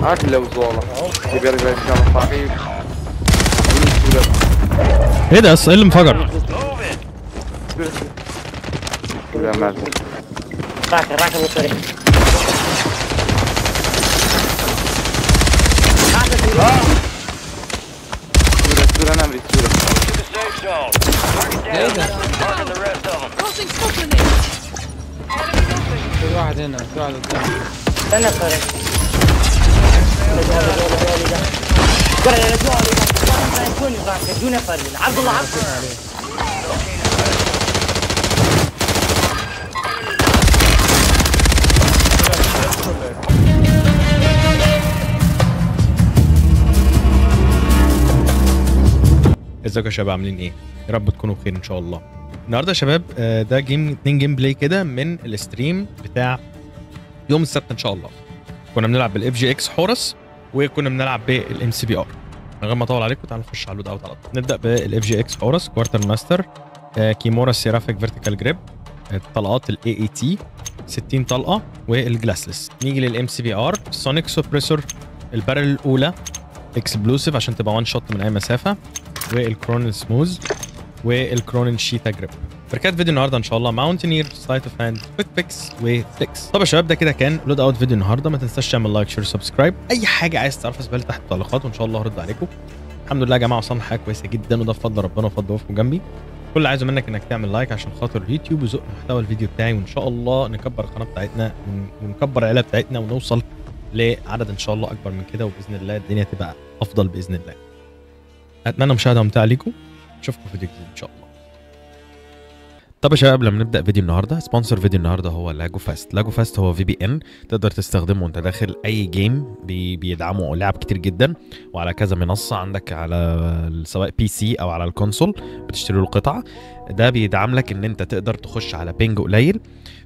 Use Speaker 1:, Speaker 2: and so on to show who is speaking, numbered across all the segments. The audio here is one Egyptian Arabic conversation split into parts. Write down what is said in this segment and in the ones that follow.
Speaker 1: هات لو زولا يبي يرجع ان شاء الله صحيح
Speaker 2: ايه ده اصلا ايه اللي انفجر
Speaker 1: كذا مات
Speaker 3: راكب راكب الطريق
Speaker 1: سورة سورة انا امري سورة
Speaker 4: Crossing smoke grenade.
Speaker 5: في واحد هنا في واحد قدام
Speaker 3: استنى الطريق قرر يا رجال جوني راكب جوني فرد عبد الله عبد الله
Speaker 2: ازيكم يا شباب عاملين ايه؟ يا رب تكونوا بخير ان شاء الله. النهارده يا شباب آه، ده جيم اتنين جيم بلاي كده من الاستريم بتاع يوم السبت ان شاء الله. كنا بنلعب بالاف جي اكس حورس وكنا بنلعب بالام سي بي ار. من غير ما اطول عليكم تعالوا نخش على اللود اوت على طول. نبدا بالاف جي اكس حورس كوارتر ماستر آه، كيمورا سيرافيك فيرتيكال جريب الطلقات الاي اي تي 60 طلقه والجلاسلس. نيجي للام سي بي ار سونيك سوبريسور البارل الاولى اكسبلوسيف عشان تبقى وان شوت من اي مسافه والكرونن سموز والكرونن شيتا جريب بركات فيديو النهارده ان شاء الله ماونتينير سلايت اوف هاند كويك بيكس وفليكس طب يا شباب ده كده كان لود اوت فيديو النهارده ما تنساش تعمل لايك شير سبسكرايب اي حاجه عايز تعرفها اسيبها لي تحت التعليقات وان شاء الله هرد عليكم الحمد لله يا جماعه وصلنا حاجه كويسه جدا وده بفضل ربنا وفضل وقفكم جنبي كل اللي عايزه منك انك تعمل لايك عشان خاطر اليوتيوب يزق محتوى الفيديو بتاعي وان شاء الله نكبر القناه بتاعتنا ون- ونكبر العيله بتاعتنا ونوصل لعدد ان شاء الله اكبر من كده وباذن الله الدنيا تبقى افضل باذن الله اتمنى مشاهده ممتعه ليكم اشوفكم في فيديو جديد ان شاء الله طب يا شباب قبل ما نبدا فيديو النهارده سبونسر فيديو النهارده هو لاجو فاست لاجو فاست هو في بي ان تقدر تستخدمه وانت داخل اي جيم بي بيدعموا لعب كتير جدا وعلى كذا منصه عندك على سواء بي سي او على الكونسول بتشتري له القطعه ده بيدعم لك ان انت تقدر تخش على بينج قليل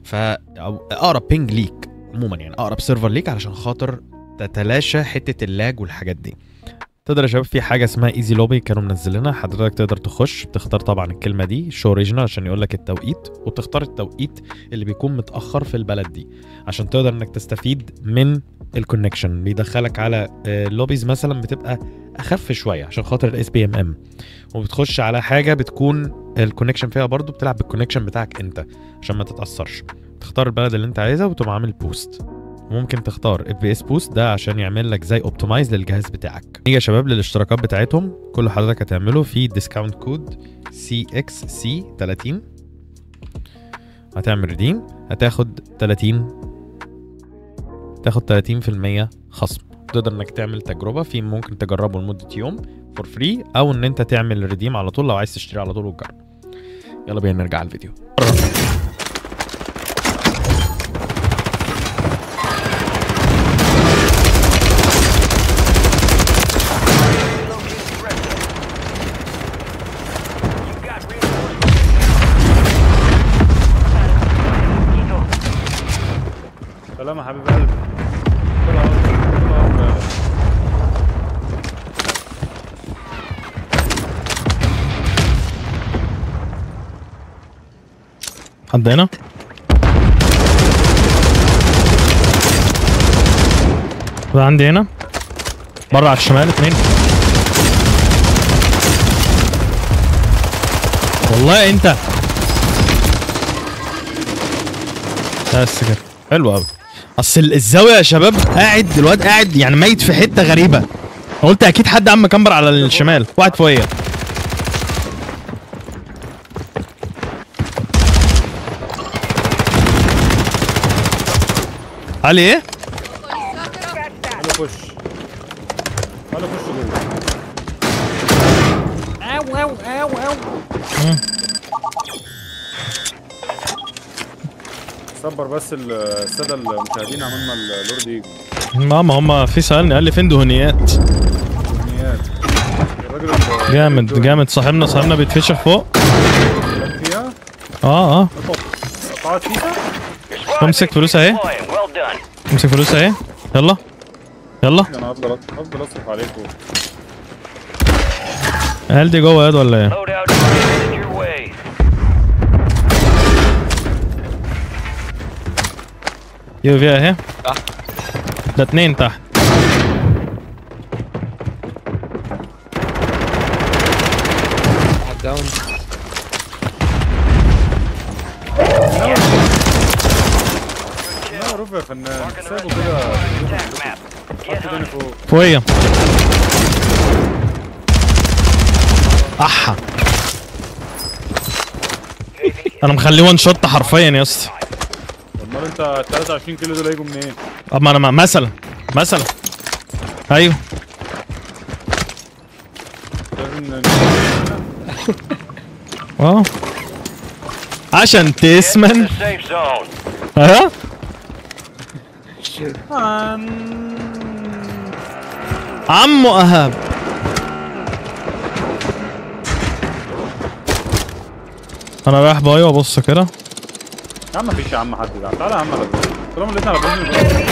Speaker 2: فاقرب بينج ليك عموما يعني اقرب سيرفر ليك علشان خاطر تتلاشى حته اللاج والحاجات دي تقدر يا شباب في حاجه اسمها ايزي لوبي كانوا منزلينها حضرتك تقدر تخش بتختار طبعا الكلمه دي شو اوريجينال عشان يقول لك التوقيت وتختار التوقيت اللي بيكون متاخر في البلد دي عشان تقدر انك تستفيد من الكونكشن بيدخلك على لوبيز مثلا بتبقى اخف شويه عشان خاطر الاس بي ام ام وبتخش على حاجه بتكون الكونكشن فيها برضو بتلعب بالكونكشن بتاعك انت عشان ما تتاثرش تختار البلد اللي انت عايزها وتقوم عامل بوست ممكن تختار اف بي اس بوست ده عشان يعمل لك زي اوبتمايز للجهاز بتاعك نيجي يا شباب للاشتراكات بتاعتهم كل حضرتك هتعمله في ديسكاونت كود سي اكس سي 30 هتعمل ريديم هتاخد 30 تاخد 30% خصم تقدر انك تعمل تجربه في ممكن تجربه لمده يوم فور فري او ان انت تعمل ريديم على طول لو عايز تشتري على طول وتجرب يلا بينا نرجع على الفيديو
Speaker 5: سلام يا حبيب قلبي كل عمر كل عمر
Speaker 2: حد هنا ده عندي هنا بره على الشمال اتنين والله انت بس كده حلو قوي اصل الزاويه يا شباب قاعد الواد قاعد يعني ميت في حته غريبه قلت اكيد حد عم مكمبر على الشمال واحد فوقيه علي ايه
Speaker 5: تعالوا خش تعالوا خش جوه صبر بس ال- الساده المشاهدين عملنا اللورد يجي
Speaker 2: ماما هما في سألني قال لي فين دهنيات
Speaker 5: امنيات الراجل اللي-
Speaker 2: جامد جامد صاحبنا صاحبنا بيتفشخ فوق
Speaker 5: اللي فيها
Speaker 2: اه اه
Speaker 5: قطعت فيها
Speaker 2: امسك فلوس اهي امسك فلوس اهي يلا يلا
Speaker 5: انا هفضل هفضل اصرف عليكم
Speaker 2: هل دي جوه يد ولا ايه؟
Speaker 6: Loadout headed your way.
Speaker 2: يو فيها اهي ده اتنين تحت
Speaker 7: داون
Speaker 5: لا رفع يا فنان سابه كده
Speaker 6: Attack map. Get
Speaker 5: حط تاني
Speaker 6: hunting.
Speaker 5: فوق
Speaker 2: فوقيا احا انا مخليه وان شوت حرفيا يا اسطى
Speaker 5: امال انت 23 كيلو دول هيجوا منين؟
Speaker 2: طب ما انا ما- مثلا مثلا ايوه
Speaker 5: لازم ن-
Speaker 2: اه عشان
Speaker 6: Get to
Speaker 2: تسمن
Speaker 6: the safe zone.
Speaker 2: ها عمو اهاب انا رايح بايو ابص كده
Speaker 5: يا عم مفيش يا عم حد ده تعالى يا عم على البيت. طالما لقيتنا على البيت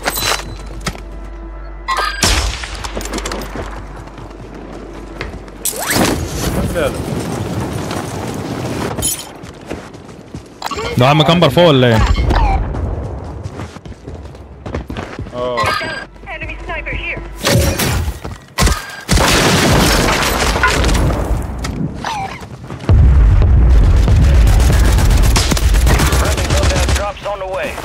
Speaker 5: يلا
Speaker 2: ده عم كمبر فوق ولا ايه
Speaker 5: اه
Speaker 4: Enemy sniper here.
Speaker 6: Friendly loadout drops on the way.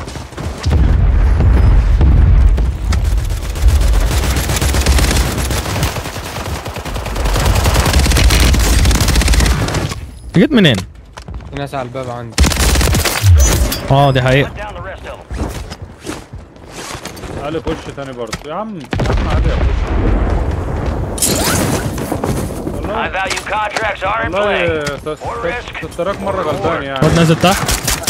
Speaker 2: جيت منين
Speaker 7: في ناس على الباب عندي
Speaker 2: اه دي حقيقة
Speaker 6: Down the rest of them.
Speaker 5: تعالى خش تاني برضه يا عم يا عم عادي خش
Speaker 6: High
Speaker 5: والله
Speaker 6: value contracts are in
Speaker 5: والله
Speaker 6: play.
Speaker 5: تستراك مرة غلطان يعني
Speaker 2: خد نازل تحت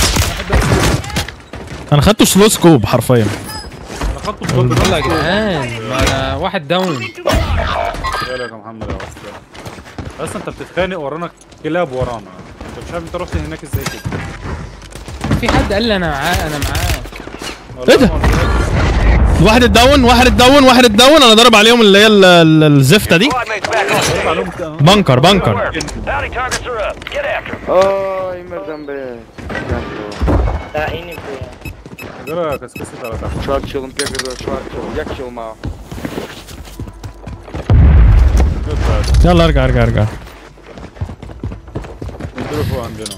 Speaker 2: انا خدته سلو سكوب حرفيا
Speaker 5: انا خدته بجد
Speaker 7: يلا يا جدعان ما انا واحد داون
Speaker 5: يا محمد يا واسطة بس انت بتتخانق ورانا كلاب ورانا انت مش عارف انت رحت هناك ازاي كده
Speaker 7: في حد قال لي انا معاه انا معاه
Speaker 5: والله
Speaker 2: إيه ده؟
Speaker 5: ما قلت لك.
Speaker 2: واحد اتدون واحد اتدون واحد اتدون انا ضارب عليهم اللي هي ال- ال- الزفته دي
Speaker 6: Squad mates back on station.
Speaker 5: عليهم كده.
Speaker 2: بنكر
Speaker 6: Good
Speaker 2: بنكر
Speaker 6: work. Bounty targets are up. Get after them.
Speaker 1: Oj, merdem
Speaker 3: داعيني فيها
Speaker 5: دول كسكسة على تحت
Speaker 1: Churchill'ın pekada Churchill. Yakchill ma.
Speaker 2: يلا ارجع ارجع ارجع
Speaker 5: نديله فوق عندنا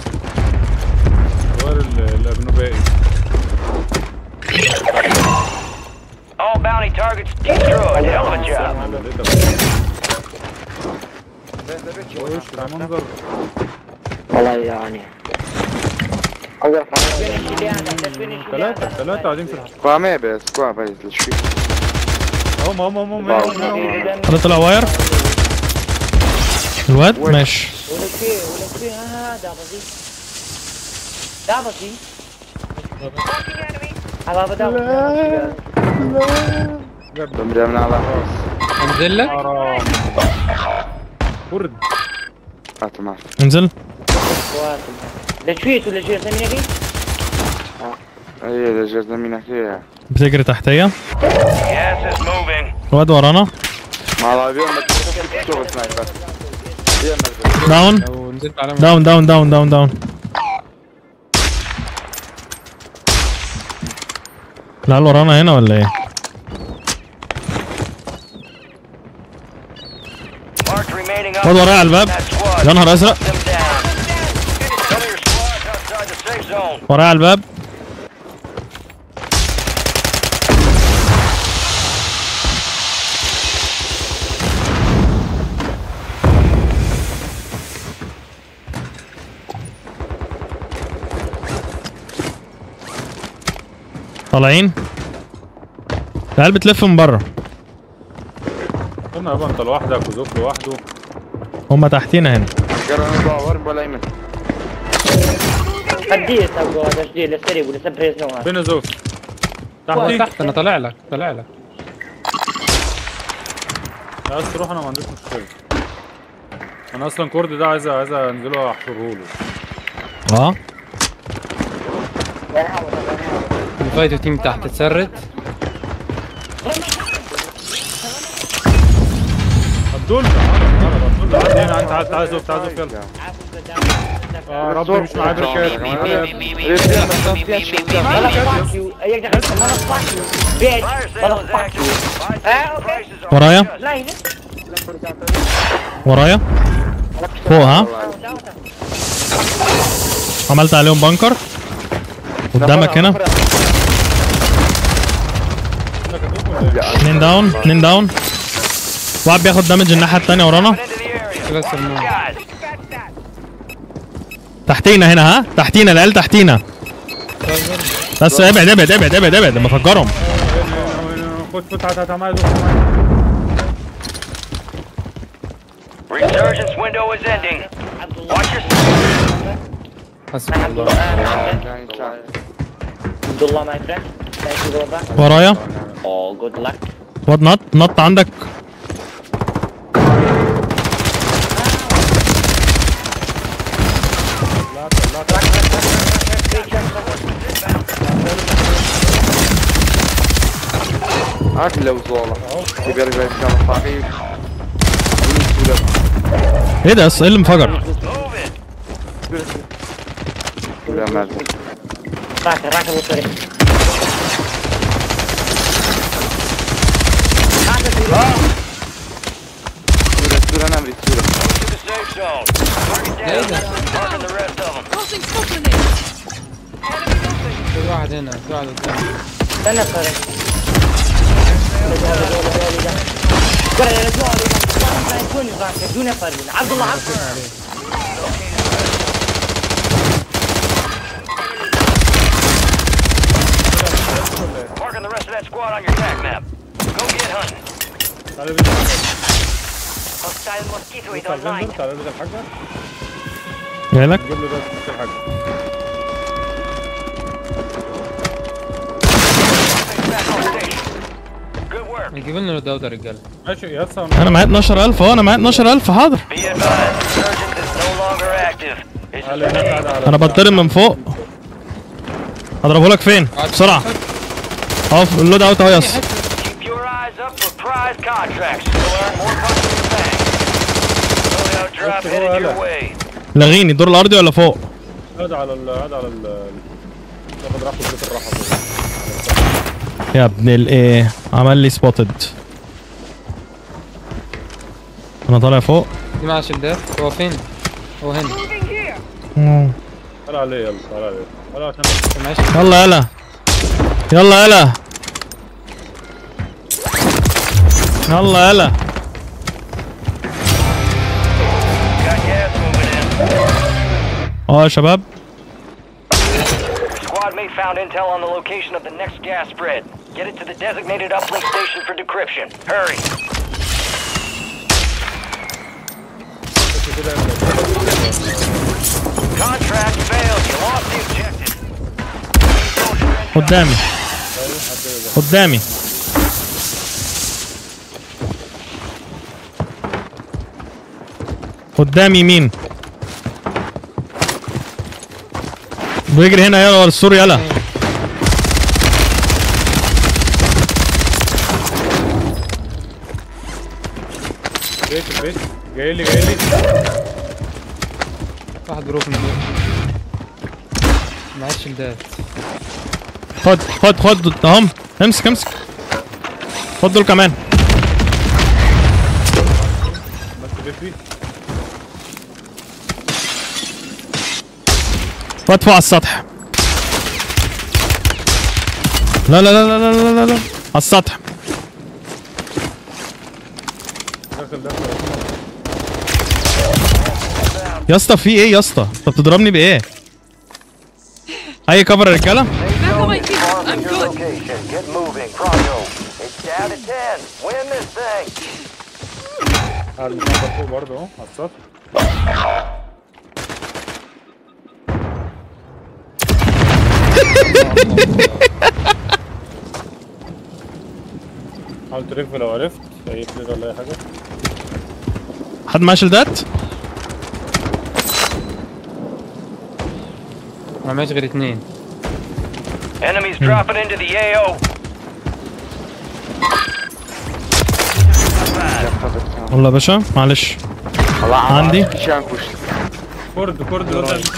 Speaker 5: غير ال- الأجنبائي
Speaker 6: All bounty targets destroyed. Hell of a job.
Speaker 5: أنا لقيتها وش ده منظر
Speaker 3: والله يعني اول فينش اللي هذا ده فينش اللي
Speaker 5: ثلاثة
Speaker 3: هذا
Speaker 5: ثلاثة قاعدين في الحرب
Speaker 1: Qua me bes, qua bes, لشفيك.
Speaker 5: هم هم هم هم هم هم
Speaker 2: ده طلع واير الواد ماشي
Speaker 3: ولا شيء ولا شيء ها ها ده بسيط ده بسيط هذا بدا
Speaker 1: De blir alla hus.
Speaker 7: انزل لك
Speaker 5: حرام كرد
Speaker 1: Automat.
Speaker 2: انزل
Speaker 3: ده شوية ولا شيء سمينا كيف؟
Speaker 1: Ej, det känns mina kre.
Speaker 2: بتجري تحتيه
Speaker 6: Gas is moving.
Speaker 2: الواد ورانا
Speaker 1: Ma alla, vi har med stor sniper. Vi har med
Speaker 2: داون
Speaker 7: لو نزلت على
Speaker 2: داون داون داون داون داون العيال ورانا هنا ولا ايه؟
Speaker 6: Marked remaining
Speaker 2: الواد ورايا على الباب
Speaker 6: that squad.
Speaker 2: يا نهار ازرق
Speaker 6: Them down. Some of your squad's outside the safe zone.
Speaker 2: ورايا على الباب طالعين العيال بتلف من بره
Speaker 5: قلنا يابا انت لوحدك وزوك لوحده
Speaker 2: هما تحتينا هنا
Speaker 1: Garant davar ولا يمن.
Speaker 3: قديس ابو هذا جديد للسريع ولا سبريز نوع
Speaker 5: فين زوك؟
Speaker 7: تحت
Speaker 5: تحتي
Speaker 7: تحت انا طالع لك طالع لك
Speaker 5: عايز تروح انا ما عنديش مشكلة انا اصلا كورد ده عايز عايز انزله احفره له
Speaker 2: اه
Speaker 7: الفايتو تيم تحت تسرت
Speaker 5: عبدول تعالى تعالى عبدول تعالى هنا تعالى تعالى زوك تعالى زوك يلا اه ربي مش معايا بركات
Speaker 3: يقدر ما نصحك بيت
Speaker 6: Fire
Speaker 3: ما
Speaker 6: sale is
Speaker 3: نصحك
Speaker 6: active. Buy
Speaker 3: Ah,
Speaker 6: station
Speaker 3: okay.
Speaker 6: prices are
Speaker 2: ورايا
Speaker 3: لا هنا
Speaker 2: ورايا فوق ها عملت عليهم بنكر قدامك هنا اتنين داون اتنين داون واحد بياخد دامج الناحية التانية ورانا
Speaker 6: Into the area.
Speaker 7: ثلاث سلمون
Speaker 6: Guys,
Speaker 2: تحتينا هنا ها تحتينا العيال تحتينا بس ابعد ابعد ابعد ابعد ابعد لما افجرهم
Speaker 5: خد خد تعال تعال معايا دول معايا
Speaker 6: resurgence window is ending. Watch your
Speaker 7: حسبي الله
Speaker 3: عبد الله ماي فريند ثانك يو برادر
Speaker 2: ورايا
Speaker 3: اوه جود لك
Speaker 2: واد نط نط عندك
Speaker 1: هات لو زوله يبي يرجع يمشي صحيح
Speaker 2: ايه ده ايه اللي انفجر
Speaker 6: move it.
Speaker 1: يا مال
Speaker 3: راكب راكب الطريق
Speaker 1: سورة سورة انا امري سورة
Speaker 6: To the safe zone. Target down. Marking the rest of them.
Speaker 4: Tossing smoke grenades.
Speaker 7: في واحد هنا في واحد قدام
Speaker 3: استنى الطريق قرر يا رجال ما يكون راكب دون فرد عبد الله عبد
Speaker 6: Marking the rest of that squad on your attack map. Go get hunting.
Speaker 5: تعالى بيت الحجر
Speaker 4: Hostile mosquito is
Speaker 5: بص على
Speaker 4: online.
Speaker 5: الفندق تعالى بيت الحجر
Speaker 2: جايلك
Speaker 5: جيب له ده بيت الحجر
Speaker 6: Back on station. Good work.
Speaker 7: يجيب لنا الدودة يا رجاله
Speaker 5: ماشي يا اسطى
Speaker 2: انا معايا 12000 اهو انا معايا 12000 حاضر
Speaker 6: Be advised, resurgence is no longer active. It's
Speaker 5: تعالى هنا تعالى على
Speaker 2: انا بضطرب من فوق هضربه لك فين بسرعه اهو في اللود اوت اهو يا اسطى
Speaker 6: Keep your eyes up for prize contracts. You'll earn more money in the bank. Loadout drop
Speaker 5: Let's go,
Speaker 6: headed your
Speaker 5: Ella.
Speaker 6: way.
Speaker 2: لغيني الدور الارضي ولا فوق
Speaker 5: هذا على ال هذا على ال تاخد راحته في بيت الراحه فوق.
Speaker 2: يا ابن الايه عمل لي سبوتد انا طالع فوق
Speaker 7: دي معاه شدات هو فين؟ هو هنا
Speaker 4: Moving here.
Speaker 5: تعالى عليه يلا تعالى عليه تعالى عشان
Speaker 7: معاه
Speaker 2: يلا يلا يلا يلا يلا يلا
Speaker 6: Got gas moving in.
Speaker 2: اه يا شباب
Speaker 6: Squad mate found intel on the location of the next gas spread. Get it to the designated uplink station for decryption. Hurry. Contract failed. You lost the objective.
Speaker 2: قدامي قدامي قدامي مين بيجري هنا يلا ورا السور يلا
Speaker 5: جاي في البيت جاي لي جاي لي
Speaker 7: واحد جروب من دول معاه شدات
Speaker 2: خد خد خد اهم امسك امسك خد دول كمان
Speaker 5: بس بيبي
Speaker 2: خد فوق على السطح لا لا لا لا لا لا لا, لا. على السطح
Speaker 5: داخل داخل
Speaker 2: يا اسطى في ايه يا اسطى انت بتضربني بايه اي كفر يا رجاله
Speaker 4: Back on my feet. I'm
Speaker 6: Your
Speaker 4: good.
Speaker 6: location. Get moving. Pronto. It's down to 10. Win this thing.
Speaker 5: قاعد مكبر فوق برضه اهو على السطح حاول تلف لو عرفت اي فلير ولا اي حاجه
Speaker 2: حد معاه شلدات
Speaker 7: ما معاش غير اتنين
Speaker 6: Enemies dropping into the AO.
Speaker 2: والله يا باشا معلش عندي
Speaker 1: شانكوش
Speaker 5: كرد كرد لو ده-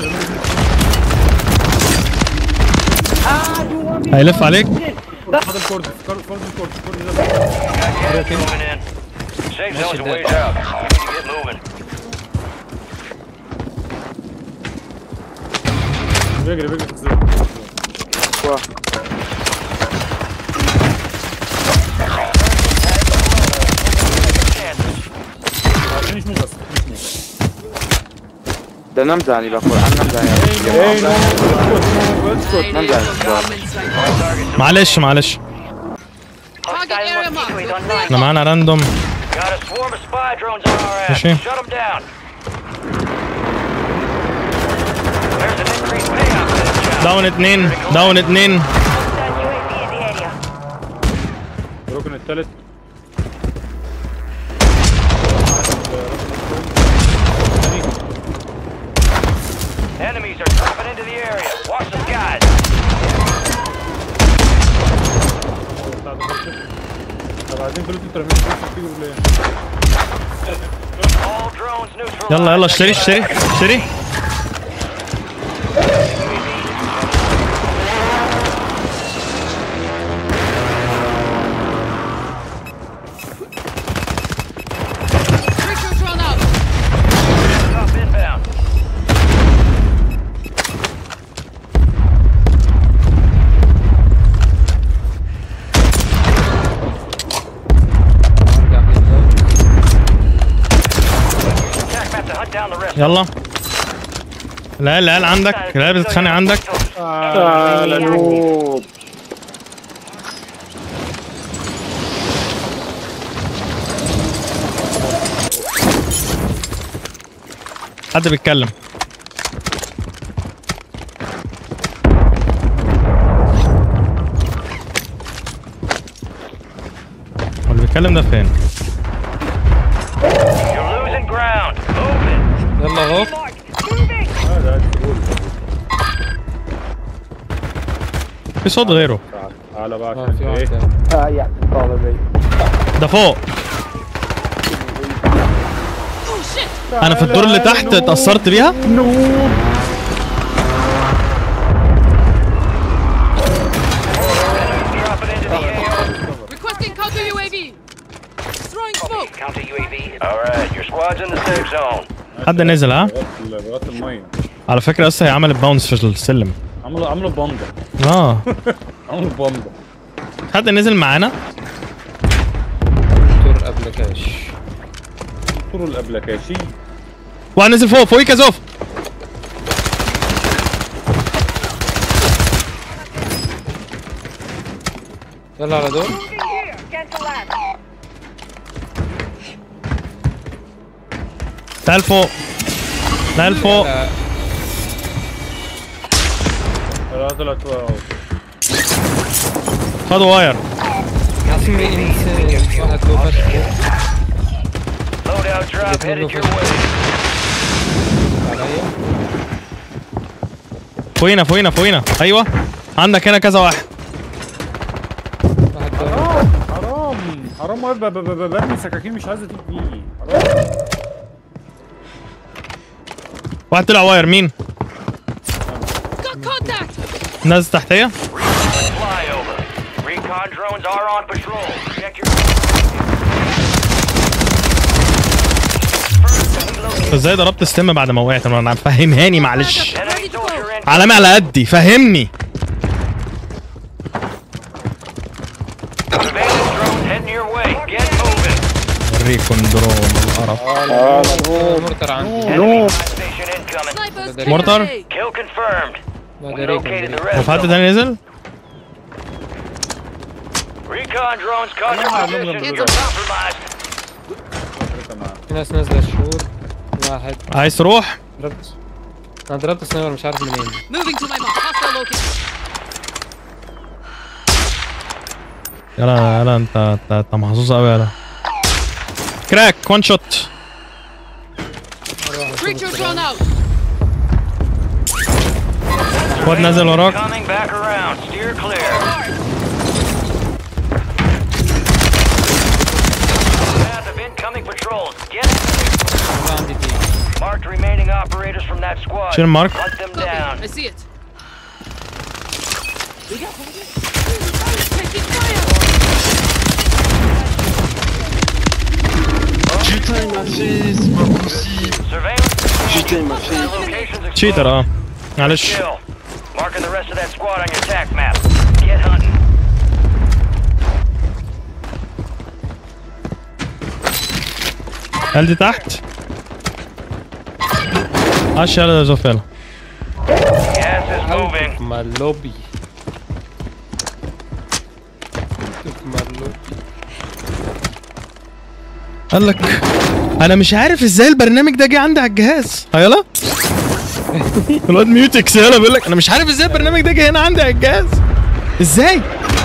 Speaker 2: هيلف عليك
Speaker 5: هذا الكرد كرد كرد الكرد كرد ده
Speaker 6: Gas moving in. Safe zone's a ways out. You need to get moving.
Speaker 5: بيجري بيجري في الزون
Speaker 1: واحد
Speaker 5: عشان مو بس مش
Speaker 1: ده نمزعني بقى قرآن نمزعني
Speaker 5: ايه نو اسكت
Speaker 4: Stay
Speaker 1: نمزعني
Speaker 4: there, government sniper.
Speaker 2: معلش معلش
Speaker 4: Target area marked. We're clear.
Speaker 2: احنا معانا راندوم
Speaker 6: Got a swarm of spy drones on our ass.
Speaker 2: ماشي.
Speaker 6: Shut them down. There's an increased payout for this job.
Speaker 2: داون اتنين داون اتنين
Speaker 5: الركن الثالث
Speaker 6: Enemies are dropping into the area. Watch the skies.
Speaker 5: بتاع ده خلصت. طب عايزين فلوس انتوا رميتوا فلوس تيجوا ليه؟
Speaker 6: All drones neutralized.
Speaker 2: يلا يلا اشتري اشتري اشتري
Speaker 4: Creature drone out.
Speaker 6: Drop inbound.
Speaker 7: ارجع في الزون.
Speaker 6: Attack map to hunt down the rest.
Speaker 2: يلا العيال العيال عندك العيال بتتخانق عندك
Speaker 1: تعالى نوب
Speaker 2: حد بيتكلم هو اللي بيتكلم ده فين؟
Speaker 6: You're losing ground. Move it.
Speaker 7: يلا اهو
Speaker 5: اه ده تقول
Speaker 2: في صوت غيره
Speaker 5: تعالى بقى
Speaker 7: اه
Speaker 5: عشان
Speaker 7: في
Speaker 5: ايه
Speaker 7: واحد
Speaker 2: ده فوق
Speaker 4: Oh shit.
Speaker 2: انا في الدور اللي تحت اتأثرت بيها
Speaker 6: Drop it into the AO.
Speaker 4: Requesting counter UAV. Throwing smoke.
Speaker 6: Counter UAV. All right, your squad's in the safe zone.
Speaker 2: حد نزل ها
Speaker 5: بغط بغط الميه
Speaker 2: على فكرة لسه هي عملت باونس في السلم
Speaker 5: عملوا عملوا باندا
Speaker 2: اه
Speaker 5: عملوا باندا
Speaker 2: حد نزل معانا
Speaker 7: دكتور قبل كاش
Speaker 5: طول الابلكاشي
Speaker 2: واحد نزل فوق فوقيك يا زوف
Speaker 7: يلا على دور
Speaker 2: تعال فوق تعال فوق
Speaker 7: لا،
Speaker 5: لا طلعت
Speaker 2: خدوا واير
Speaker 7: عاصمي انت واحد لو بس
Speaker 6: Loadout drop headed your way.
Speaker 7: عليا
Speaker 2: فوقينا فوقينا فوقينا ايوه عندك هنا كذا واحد
Speaker 7: واحد دور
Speaker 5: حرام حرام واقف ب- ب- ب- برمي سكاكين مش عايزه تيجي فيه حرام
Speaker 2: واحد طلع واير مين
Speaker 4: Got contact.
Speaker 2: نازل تحتيه
Speaker 6: Flyover. Recon drones are on patrol. Check your.
Speaker 2: انت ازاي ضربت ستيم بعد ما وقعت انا فهمهاني معلش
Speaker 6: Enemy soldier in.
Speaker 2: علامة على قدي فهمني
Speaker 6: Surveillance drones heading your way. Get moving.
Speaker 2: اوريكم درون القرف
Speaker 7: مرتر عندي
Speaker 6: Enemy station incoming.
Speaker 4: Snipers.
Speaker 7: Mortar.
Speaker 2: Mortar.
Speaker 4: clear
Speaker 6: Kill confirmed.
Speaker 7: ما
Speaker 6: We
Speaker 7: دريك
Speaker 6: located the
Speaker 7: دريك.
Speaker 6: rest
Speaker 2: وفي حد
Speaker 6: of them.
Speaker 2: تاني نزل
Speaker 6: Recon drones caught your
Speaker 5: Ah,
Speaker 6: position.
Speaker 5: no, no, no,
Speaker 6: You're
Speaker 5: no.
Speaker 6: compromised.
Speaker 7: في ناس نازله الشهور واحد
Speaker 2: عايز تروح
Speaker 7: ضربت انا ضربت سنايبر مش عارف منين
Speaker 4: Moving to my mark. Hostile located.
Speaker 2: يلا يلا انت انت, انت محظوظ قوي يلا كراك وان شوت
Speaker 4: Creature drone out.
Speaker 2: واد نازل وراك
Speaker 6: Coming back around. Steer clear. Path of incoming patrols. Get
Speaker 7: والله عندي تيم
Speaker 6: marked remaining operators from that squad.
Speaker 2: شيل مارك.
Speaker 6: Hunt them
Speaker 4: Copy.
Speaker 6: down.
Speaker 4: I see it. Taking fire.
Speaker 6: Surveillance.
Speaker 1: Putain, il m'a fait.
Speaker 6: Locations
Speaker 2: تشيتر اه معلش
Speaker 6: Kill. Marking the rest of that squad on your attack map. Get hunting.
Speaker 2: هل دي تحت؟ عاش يلا يا زوف يلا
Speaker 6: Gas is moving.
Speaker 7: ما اللوبي ما اللوبي
Speaker 2: قال لك انا مش عارف ازاي البرنامج ده جه عندي على الجهاز هيلا الواد ميوتكس يلا بيقول لك انا مش عارف ازاي البرنامج ده جه هنا عندي على الجهاز ازاي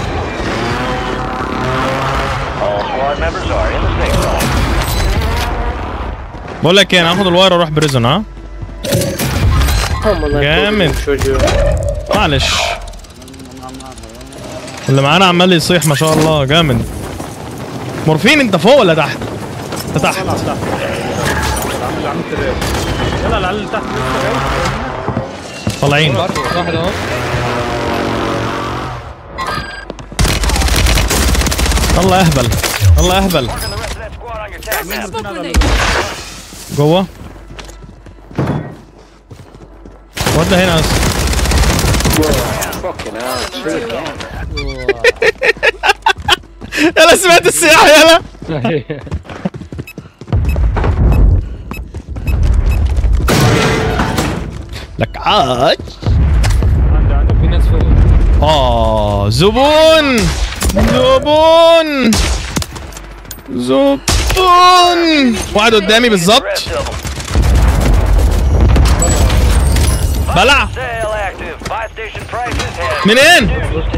Speaker 6: All squad members are in the safe zone.
Speaker 2: بقول لك ايه انا هاخد الواير واروح بريزون ها
Speaker 3: هم والله
Speaker 2: جامد.
Speaker 3: شوجو
Speaker 2: معلش اللي معانا عمال يصيح ما شاء الله جامد مورفين انت فوق ولا تحت؟ انت تحت
Speaker 5: طلع تحت العم اللي عملت راب يلا العيال اللي تحت لسه جاي
Speaker 2: طالعين
Speaker 7: واحد اهو
Speaker 2: الله اهبل الله اهبل
Speaker 6: Marking the rest of that squad on your attack map.
Speaker 4: Smoke grenade.
Speaker 2: جوه ودى هنا بس يلا سمعت السياح يلا لك عاج
Speaker 5: عندي عندي
Speaker 7: في ناس فوق
Speaker 2: اه زبون زبون زبون واحد قدامي
Speaker 6: The
Speaker 2: بالظبط
Speaker 6: rest of them.
Speaker 2: بلع
Speaker 6: Sale active. Buy station prices have
Speaker 2: منين؟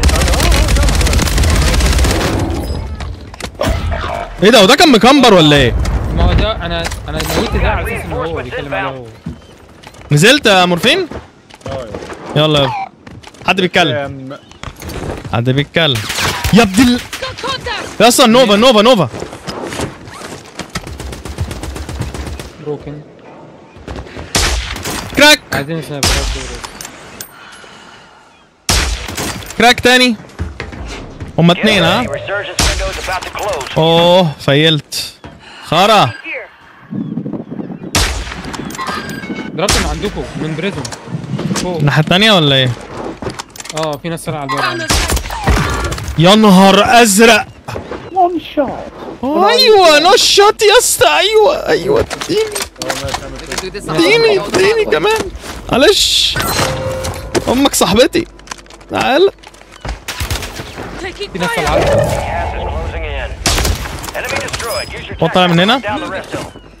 Speaker 2: ايه ده وده كان مكمبر ولا ايه؟
Speaker 7: ما هو ده انا انا مويت ده على اساس ان هو بيتكلم عليه هو
Speaker 2: نزلت يا مورفين؟
Speaker 5: اه
Speaker 2: يلا يلا حد بيتكلم
Speaker 5: يا
Speaker 2: حد بيتكلم يا ابن ال...
Speaker 4: Got contact.
Speaker 2: يا اصلا نوفا نوفا نوفا
Speaker 7: بروكن
Speaker 2: كراك
Speaker 7: عايزين سنايبرات دول
Speaker 2: كراك تاني هما
Speaker 6: Get
Speaker 2: اتنين
Speaker 6: ready.
Speaker 2: ها
Speaker 6: Resurgence window is about to close.
Speaker 2: اوه فيلت خرا
Speaker 7: ضربت من عندكم من بريزون فوق
Speaker 2: الناحية التانية ولا ايه؟
Speaker 7: اه في ناس طالعه على الباب
Speaker 4: Found
Speaker 7: عندي.
Speaker 4: the
Speaker 2: يا نهار ازرق ايوه نو شوت يا اسطى ايوه ايوه اديني
Speaker 4: do this.
Speaker 2: اديني اديني كمان معلش امك صاحبتي تعال
Speaker 4: Taking
Speaker 7: في ناس
Speaker 4: fire.
Speaker 7: طالعه
Speaker 6: Gas is closing in. Enemy destroyed. Use your
Speaker 2: هو طالع من هنا؟
Speaker 6: down the rest of them.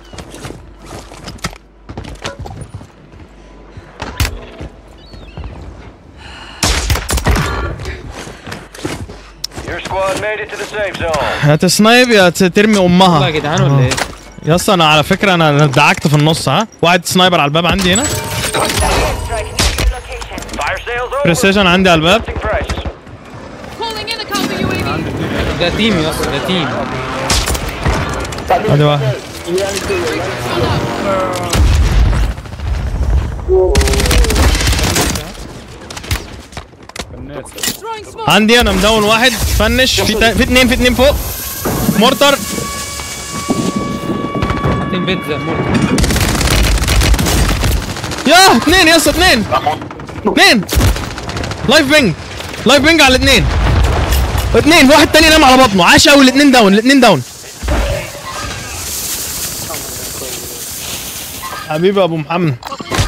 Speaker 6: Your squad made it to the safe zone.
Speaker 2: يا تسنايب يا ت- ترمي
Speaker 7: والله يا
Speaker 2: امها
Speaker 7: جدعان ولا ايه؟
Speaker 2: يا اسطى انا على فكره انا أنا ادعكت في النص ها واحد سنايبر على الباب عندي هنا
Speaker 6: Fire sales over.
Speaker 2: بريسيجن عندي على الباب
Speaker 6: Listing prices.
Speaker 4: Calling in a counter UAV.
Speaker 7: ده تيم يا اسطى ده تيم
Speaker 2: ادي واحد
Speaker 5: الناس
Speaker 4: Throwing smoke.
Speaker 2: عندي انا مدون واحد فنش في تا... في اتنين في اتنين فوق مورتر
Speaker 7: حاطين بيتزا مورتر
Speaker 2: يا اتنين يا اسطى اتنين اتنين لايف بينج لايف بينج على الاتنين اتنين واحد تاني نام على بطنه عاش قوي الاتنين داون الاتنين داون حبيبي ابو محمد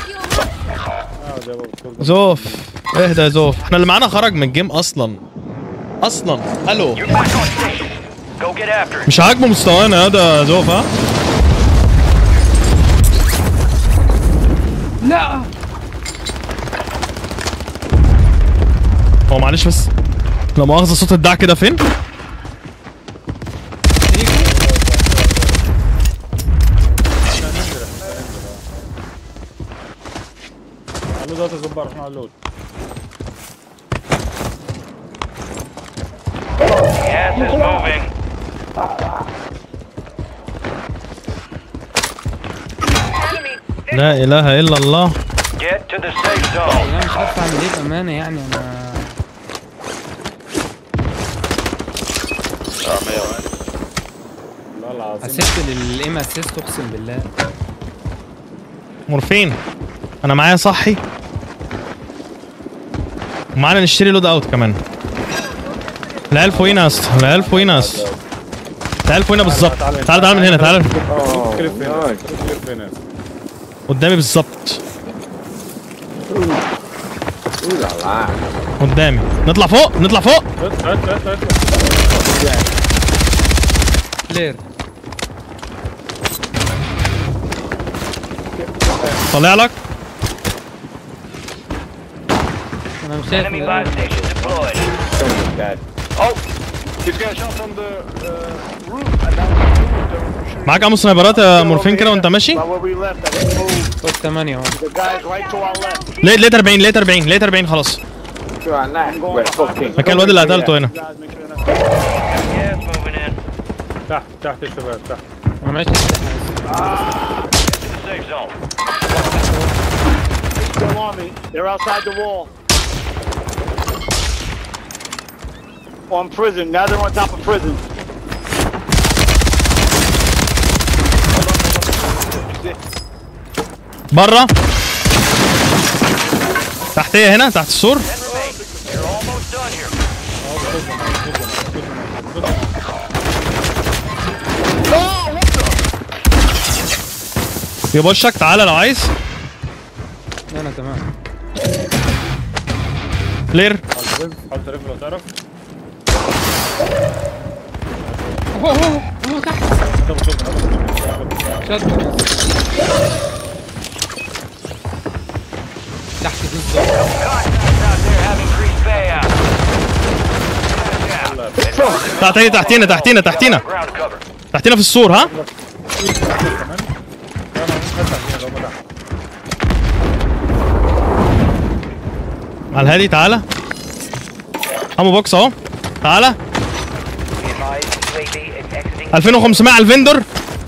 Speaker 2: زوف اهدى يا زوف احنا اللي معانا خرج من الجيم اصلا اصلا الو
Speaker 6: You're back on station. Go get after it.
Speaker 2: مش عاجبه مستوانا يا ده يا زوف ها
Speaker 7: لا
Speaker 2: هو معلش بس لا مؤاخذة صوت الدعك ده فين؟
Speaker 5: قالوا دلوقتي الزبار رحنا على اللود
Speaker 6: Gas is moving.
Speaker 2: لا اله الا الله
Speaker 6: Get to the safe zone.
Speaker 7: انا مش عارف اعمل ايه بامانه يعني انا
Speaker 5: والله العظيم
Speaker 7: اسست للايم اسيست اقسم بالله
Speaker 2: مورفين انا معايا صحي ومعانا نشتري لود اوت كمان العيال فوقينا يا اسطى العيال فوقينا يا اسطى العيال فوقينا بالظبط تعال تعال من هنا تعال
Speaker 5: كليب هنا كليب هنا
Speaker 2: قدامي بالظبط
Speaker 1: Ooh la la.
Speaker 2: قدامي نطلع فوق نطلع فوق
Speaker 5: هات هات هات هات
Speaker 7: كلير
Speaker 2: طلع لك
Speaker 7: انا مش شايف
Speaker 6: Enemy buy station deployed.
Speaker 1: Someone's dead.
Speaker 8: Oh, he's got shot from the uh, roof and now the roof.
Speaker 2: معاك ام سنايبرات يا مورفين كده وانت ماشي
Speaker 8: By where we left, I didn't move.
Speaker 7: فوق 8 اهو
Speaker 8: The guys right to our left.
Speaker 2: لقيت لقيت 40 لقيت 40 لقيت 40 خلاص
Speaker 1: Go on that. Where fucking.
Speaker 2: مكان الواد اللي قتلته هنا
Speaker 8: Guys, make sure they're not.
Speaker 6: Gas moving in.
Speaker 5: تحت تحت يا شباب تحت
Speaker 7: انا ماشي
Speaker 6: Safe zone.
Speaker 8: Still on me. They're outside the wall. On prison. Now they're on top of prison.
Speaker 2: بره تحتيه هنا تحت السور
Speaker 6: Ten remain. You're almost done here.
Speaker 2: يبوشك تعالى لو عايز
Speaker 7: انا تمام
Speaker 2: كلير
Speaker 5: حاول تلف حاول تلف لو تعرف
Speaker 7: اوه اوه اوه تحت
Speaker 5: هذا بطل هذا بطل
Speaker 7: شد تحت بالظبط
Speaker 6: Contacts out there have increased payout. Yeah.
Speaker 2: تحتيه تحتينا تحتينا تحتينا
Speaker 6: Ground cover.
Speaker 2: تحتينا في السور ها
Speaker 5: كمان لا انا مش هفتح هنا لو فتح
Speaker 2: على الهادي تعالى امو بوكس اهو تعالى 2500 على الفندور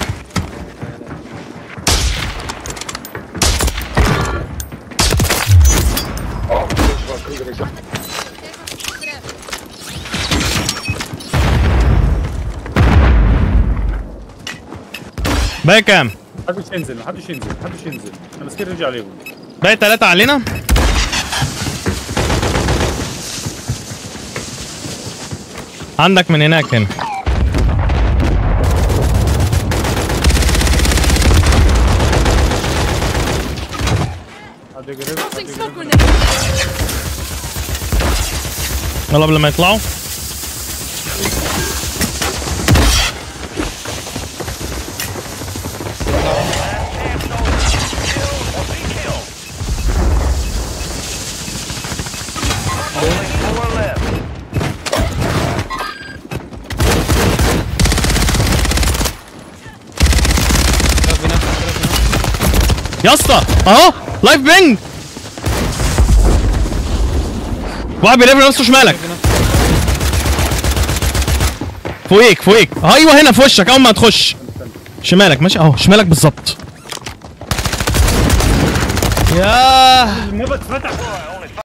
Speaker 2: باقي كام؟
Speaker 5: محدش ينزل محدش ينزل محدش ينزل انا سكير رجع عليهم
Speaker 2: باقي ثلاثة علينا عندك من هناك هنا
Speaker 5: حد يقرب حد
Speaker 4: Tossing smoke
Speaker 5: يقرب
Speaker 4: grenade.
Speaker 2: يلا قبل ما يطلعوا
Speaker 6: Four left.
Speaker 7: شد بنفسك كده بنفسك.
Speaker 2: يا اسطى اهو لايف بينج واحد بيلف نفسه شمالك فوقيك فوقيك ايوه هنا في وشك اول ما تخش شمالك ماشي اهو شمالك بالظبط ياه
Speaker 5: ما بتفتح
Speaker 6: Only